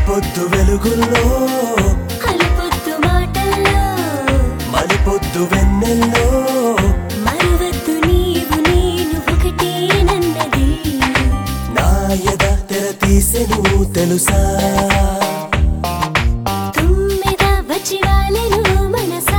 తొలిపొద్దు వెలుగుల్లో అలుపొద్దు మాటల్లో మలిపొద్దు వెన్నెల్లో మరువద్దు నీవు నేను ఒకటేనన్నది నా ఎద తెర తీసెను తెలుసా తుమ్మెద వచ్చి వాలెను మనసా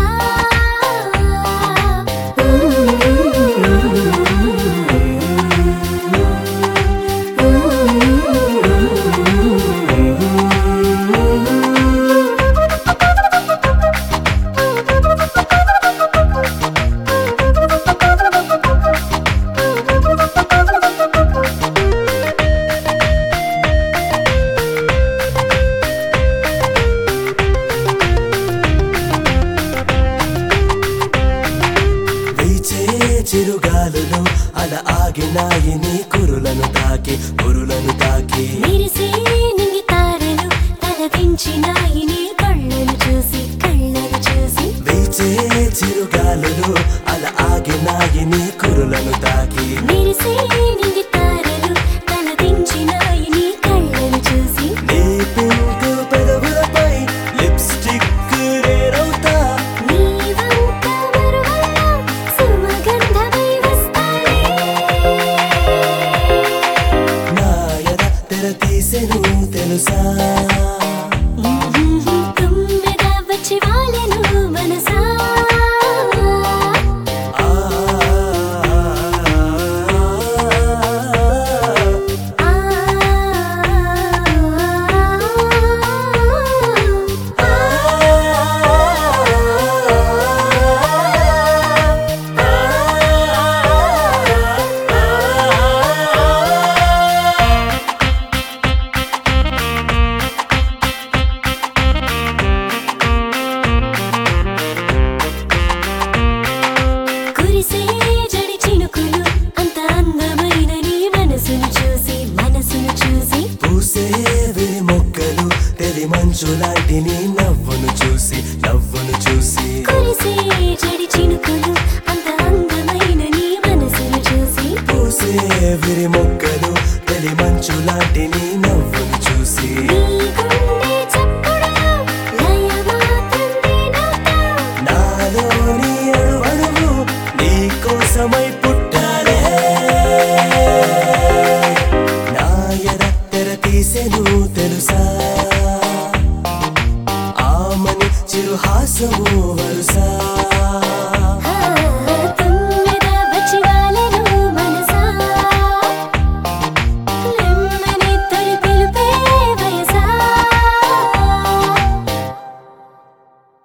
వీచే చిరుగాలులు అల ఆగినాయి నీ కురులను తాకి కురులను తాకి మెరిసే నింగి తారలు తలదించినాయి నీ కళ్ళను చూసి కళ్ళను చూసి వీచే చిరుగాలులు అల ఆగినాయి నీ కురులను తాకి మెరిసే నింగి తారలు తలదించినాయి నీ కళ్ళను చూసి నీ పింక్ పెదవులపై లిప్స్టిక్ రేరవుతా నీ వంక మరువల్లో సుమగంధమై వస్తానే నా ఎద తెర తీసెను తెలుసా తుమ్మెద వచ్చి వాలెను మనసా ఆ ఆ కురిసే జడి చినుకులు అంత అందమైన నీ మనసును చూసి మనసును చూసి పూసే విరి మొక్కలు తెలి మంచు లాంటి నీ నవ్వును చూసి నవ్వును చూసి కురిసే జడి చినుకులు అంత అందమైన నీ మనసును చూసి పూసే విరి మొక్కలు తెలి మంచు లాంటి నీ నవ్వును చూసి నీ గుండె చప్పుడులో లయ మాత్రం నేనవుతా నాలోని అణువణువు నీ కోసమై పుట్టాలే నా ఎద తెర తీసెను తెలుసా ఆమని చిరుహాసము వరుస